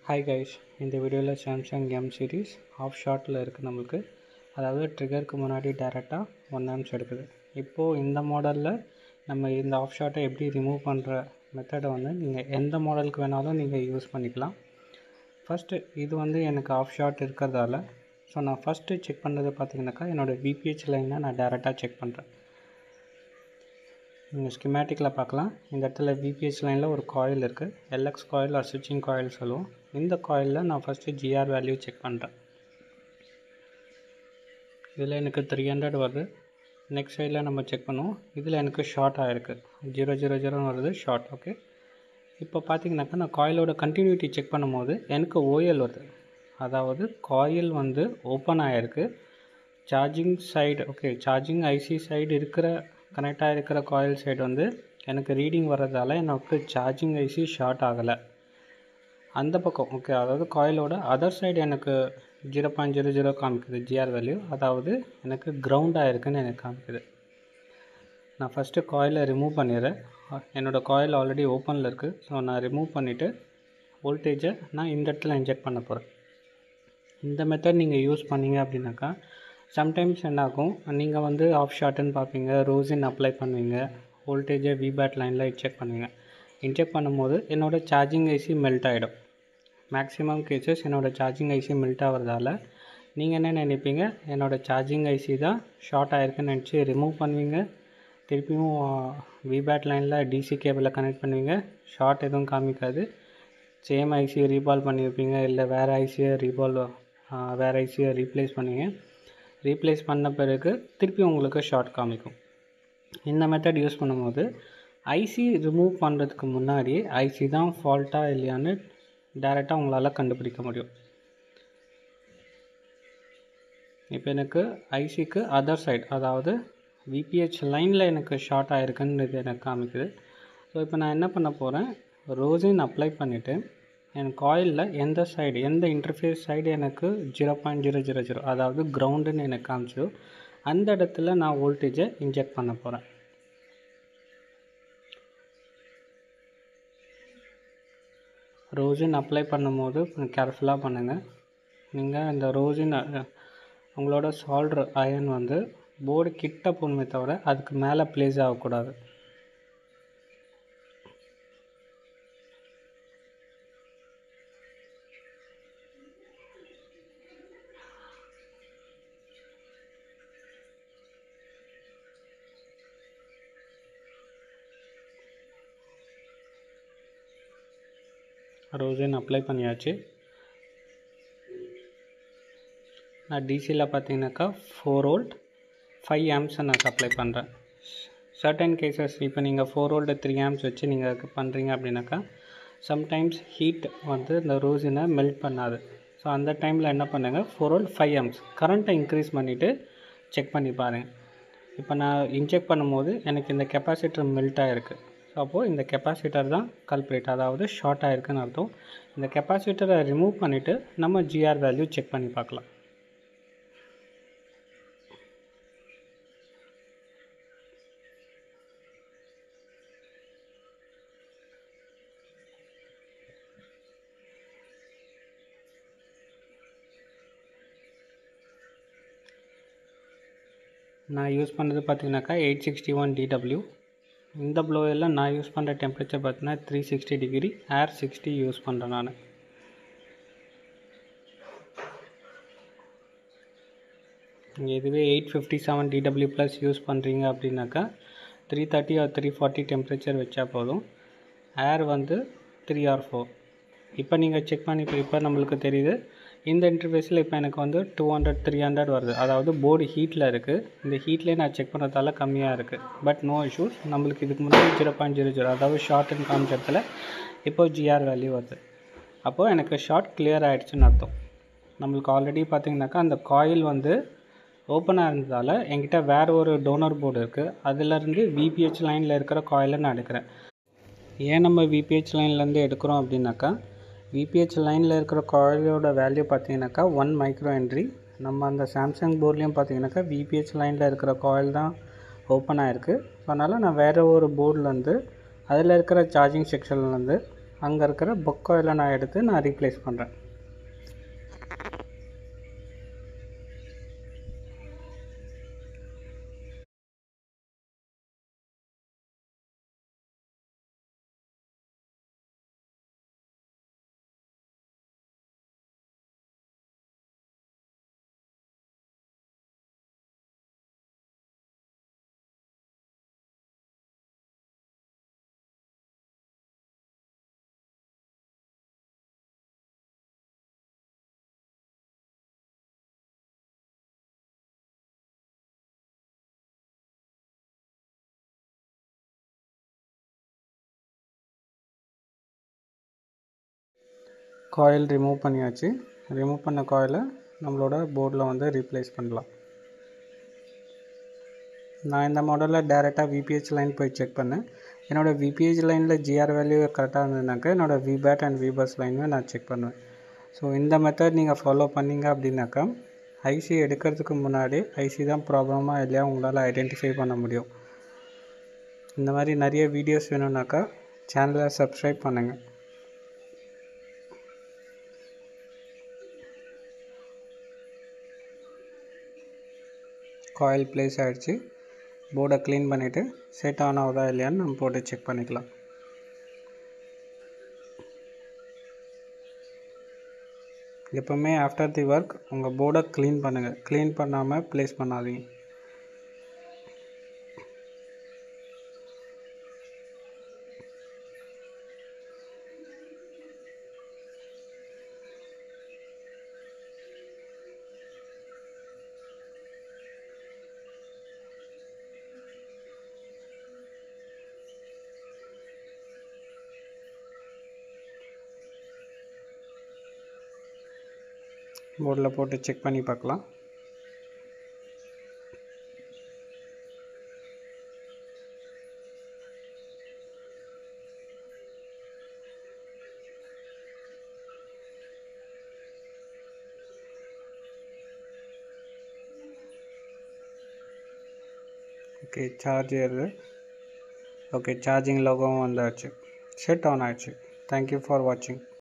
hi guys இந்த வீடியோவில் Samsung M series of ஷாட்டில் இருக்குது நம்மளுக்கு அதாவது ட்ரிகருக்கு முன்னாடி டேரெக்டாக ஒன் ஆம்ஸ் எடுக்குது இப்போது இந்த மாடலில் நம்ம இந்த ஆஃப் ஷாட்டை எப்படி ரிமூவ் பண்ணுற மெத்தடை வந்து நீங்கள் எந்த மாடலுக்கு வேணாலும் நீங்கள் யூஸ் பண்ணிக்கலாம் ஃபஸ்ட்டு இது வந்து எனக்கு ஆஃப் ஷாட் இருக்கிறதால ஸோ நான் ஃபஸ்ட்டு செக் பண்ணுறது பார்த்தீங்கன்னாக்கா என்னோடய பிபிஹெச் லைனை நான் டேரெக்டாக செக் பண்ணுறேன் நீங்கள் ஸ்கிமேட்டிக்கில் பார்க்கலாம் இந்த இடத்துல விபிஹெச் லைனில் ஒரு காயில் இருக்குது எல்எக்ஸ் காயில் ஆர் ஸ்விட்சிங் காயில் சொல்லுவோம் இந்த காயிலில் நான் ஃபஸ்ட்டு ஜிஆர் வேல்யூ செக் பண்ணுறேன் இதில் எனக்கு த்ரீ ஹண்ட்ரட் வருது நெக்ஸ்ட் சைடில் நம்ம செக் பண்ணுவோம் இதில் எனக்கு ஷார்ட் ஆகிருக்கு ஜீரோ ஜீரோ ஜீரோன்னு வருது ஷார்ட் ஓகே இப்போ பார்த்தீங்கன்னாக்கா நான் காயிலோட கண்டினியூட்டி செக் பண்ணும்போது எனக்கு ஓஎல் வருது அதாவது காயில் வந்து ஓப்பன் ஆகிருக்கு charging side okay charging IC side இருக்கிற கனெக்ட் ஆகிருக்கிற காயில் சைடு வந்து எனக்கு ரீடிங் வர்றதால எனக்கு சார்ஜிங் ஐசி ஷார்ட் ஆகலை அந்த பக்கம் ஓகே அதாவது காயிலோட அதர் சைடு எனக்கு ஜீரோ பாயிண்ட் ஜீரோ ஜீரோ காமிக்குது ஜிஆர் வேல்யூ அதாவது எனக்கு கிரவுண்ட் ஆகிருக்குன்னு எனக்கு காமிக்குது நான் ஃபஸ்ட்டு காயிலை ரிமூவ் பண்ணிடுறேன் என்னோடய காயில் ஆல்ரெடி ஓப்பனில் இருக்குது ஸோ நான் ரிமூவ் பண்ணிவிட்டு வோல்டேஜை நான் இந்த இடத்துல இன்ஜெக்ட் பண்ண போகிறேன் இந்த மெத்தட் நீங்கள் யூஸ் பண்ணீங்க அப்படின்னாக்கா சம்டைம்ஸ் என்னாகும் நீங்கள் வந்து ஆஃப் ஷாட்டுன்னு பார்ப்பீங்க ரோஸின் அப்ளை பண்ணுவீங்க வோல்டேஜை விபேட் லைனில் இன்ஜெக்ட் பண்ணுவீங்க இன்ஜெக்ட் பண்ணும்போது என்னோடய சார்ஜிங் ஐசி மெல்ட் ஆகிடும் மேக்ஸிமம் கேசஸ் என்னோடய சார்ஜிங் ஐசி மெல்ட் ஆகிறதால நீங்கள் என்ன நினைப்பீங்க என்னோடய சார்ஜிங் ஐசி தான் ஷார்ட் ஆகிருக்குன்னு நினச்சி ரிமூவ் பண்ணுவீங்க திருப்பியும் விபேட் லைனில் டிசி கேபிளில் கனெக்ட் பண்ணுவீங்க ஷார்ட் எதுவும் காமிக்காது சேம் ஐசியை ரீபால் பண்ணியிருப்பீங்க இல்லை வேறு ஐசியை ரீபால் வேறு ஐசியை ரீப்ளேஸ் பண்ணுவீங்க ரீப்ளேஸ் பண்ண பிறகு திருப்பி உங்களுக்கு ஷார்ட் காமிக்கும் இந்த மெத்தட் யூஸ் பண்ணும்போது ஐசி ரிமூவ் பண்ணுறதுக்கு முன்னாடி ஐசி தான் ஃபால்ட்டாக இல்லையான்னு டேரெக்டாக உங்களால் கண்டுபிடிக்க முடியும் இப்போ எனக்கு ஐசிக்கு அதர் சைடு அதாவது விபிஹெச் லைனில் எனக்கு ஷார்ட் ஆகிருக்குன்னு இது எனக்கு காமிக்குது ஸோ இப்போ நான் என்ன பண்ண போகிறேன் ரோஸின் அப்ளை பண்ணிவிட்டு என் காயிலில் எந்த சைடு எந்த இன்டர்ஃபேஸ் சைடு எனக்கு zero point zero zero zero அதாவது கிரவுண்டுன்னு எனக்கு காமிச்சோ அந்த இடத்துல நான் வோல்டேஜை இன்ஜெக்ட் பண்ண போகிறேன் ரோஸின் அப்ளை பண்ணும்போது கொஞ்சம் கேர்ஃபுல்லாக பண்ணுங்கள் நீங்கள் இந்த ரோஸின் உங்களோட சால்ட்ரு அயன் வந்து போர்டு கிட்ட போகணுமே தவிர அதுக்கு மேலே ப்ளேஸ் ஆகக்கூடாது ரோஸின் அப்ளை பண்ணியாச்சு நான் டிசியில் பார்த்தீங்கன்னாக்கா ஃபோர் வோல்ட் ஃபைவ் ஆம்ஸை நான் சப்ளை பண்ணுறேன் சர்டன் கேசஸ் இப்போ நீங்கள் ஃபோர் வோல்ட்டு த்ரீ ஆம்ஸ் வச்சு நீங்கள் பண்ணுறீங்க அப்படின்னாக்கா சம்டைம்ஸ் ஹீட் வந்து இந்த ரோஸினை மெல்ட் பண்ணாது ஸோ அந்த டைமில் என்ன பண்ணுங்கள் ஃபோர் வோல்ட் ஃபைவ் ஆம்ஸ் கரண்ட்டை இன்க்ரீஸ் பண்ணிவிட்டு செக் பண்ணி பாருங்கள் இப்போ நான் இன்ஜெக்ட் பண்ணும்போது எனக்கு இந்த கெப்பாசிட்டர் மெல்ட் ஆகிருக்கு ஸோ அப்போது இந்த கெப்பாசிட்டர் தான் கல்ப்ரேட் அதாவது ஷார்ட் ஆகிருக்குன்னு அர்த்தம் இந்த கெப்பாசிட்டரை ரிமூவ் பண்ணிவிட்டு நம்ம ஜிஆர் வேல்யூ செக் பண்ணி பார்க்கலாம் நான் யூஸ் பண்ணுறது பார்த்தீங்கன்னாக்கா எயிட் சிக்ஸ்டி ஒன் டிடபிள்யூ இந்த ப்ளோயரில் நான் யூஸ் பண்ணுற டெம்பரேச்சர் பார்த்தீங்கன்னா three sixty degree air sixty use பண்ணுறேன் நான் நீங்கள் இதுவே eight fifty seven DW plus use பண்ணுறீங்க அப்படின்னாக்கா three thirty or three forty temperature வச்சா போதும் ஏர் வந்து த்ரீ ஆர் ஃபோர் இப்போ நீங்கள் செக் பண்ணி இப்போ இப்போ நம்மளுக்கு தெரியுது இந்த இன்டர்ஃபேஸில் இப்போ எனக்கு வந்து டூ ஹண்ட்ரட் த்ரீ ஹண்ட்ரட் வருது அதாவது போர்டு ஹீட்டில் இருக்குது இந்த ஹீட்லேயே நான் செக் பண்ணுறதால கம்மியாக இருக்குது பட் நோ இஷ்யூஸ் நம்மளுக்கு இதுக்கு முன்னாடி ஜீரோ பாயிண்ட் ஜீரோ ஜீரோ அதாவது ஷார்ட் அண்ட் காமிச்சத்தில் இப்போ ஜிஆர் வேல்யூ வருது அப்போது எனக்கு ஷார்ட் கிளியர் ஆகிடுச்சுன்னு அர்த்தம் நம்மளுக்கு ஆல்ரெடி பார்த்திங்கனாக்கா அந்த காயில் வந்து ஓப்பனாக இருந்ததால் என்கிட்ட வேறு ஒரு டோனர் போர்டு இருக்குது அதிலேருந்து விபிஹெச் லைனில் இருக்கிற காயிலை நான் எடுக்கிறேன் ஏன் நம்ம விபிஹெச் லைன்லேருந்து எடுக்கிறோம் அப்படின்னாக்கா விபிஹெச் லைனில் இருக்கிற காயிலோட வேல்யூ பார்த்தீங்கன்னாக்கா ஒன் மைக்ரோ என்ட்ரி நம்ம அந்த சாம்சங் போர்ட்லேயும் பார்த்தீங்கன்னாக்கா விபிஹெச் லைனில் இருக்கிற காயில் தான் ஓப்பன் ஆகிருக்கு ஸோ அதனால் நான் வேறு ஒரு போர்ட்லேருந்து அதில் இருக்கிற சார்ஜிங் செக்ஷன்லேருந்து அங்கே இருக்கிற புக் காயிலை நான் எடுத்து நான் ரீப்ளேஸ் பண்ணுறேன் காயில் ரிமூவ் பண்ணியாச்சு ரிமூவ் பண்ண காயிலை நம்மளோட போர்டில் வந்து ரீப்ளேஸ் பண்ணலாம் நான் இந்த மாடலில் டேரெக்டாக விபிஹெச் லைன் போய் செக் பண்ணேன் என்னோடய விபிஹெச் லைனில் ஜிஆர் வேல்யூ கரெக்டாக இருந்ததுனாக்கா என்னோடய விபேட் அண்ட் விபஸ் லைனுமே நான் செக் பண்ணுவேன் ஸோ இந்த மெத்தட் நீங்கள் ஃபாலோ பண்ணீங்க அப்படின்னாக்கா ஐசி எடுக்கிறதுக்கு முன்னாடி ஐசி தான் ப்ராப்ளமாக இல்லையா உங்களால் ஐடென்டிஃபை பண்ண முடியும் இந்த மாதிரி நிறைய வீடியோஸ் வேணும்னாக்கா சேனலை சப்ஸ்கிரைப் பண்ணுங்கள் காயில் ப்ளேஸ் ஆகிடுச்சு போர்டை க்ளீன் பண்ணிவிட்டு செட் ஆன் ஆகுதா இல்லையான்னு நம்ம போட்டு செக் பண்ணிக்கலாம் எப்போவுமே ஆஃப்டர் தி ஒர்க் உங்கள் போர்டை க்ளீன் பண்ணுங்கள் க்ளீன் பண்ணாமல் ப்ளேஸ் பண்ணாதீங்க போர்டில் போட்டு செக் பண்ணி பார்க்கலாம் ஓகே சார்ஜ் ஏறுது ஓகே சார்ஜிங் லோகோவும் வந்தாச்சு செட் ஆன் ஆயிடுச்சு தேங்க்யூ ஃபார் வாட்சிங்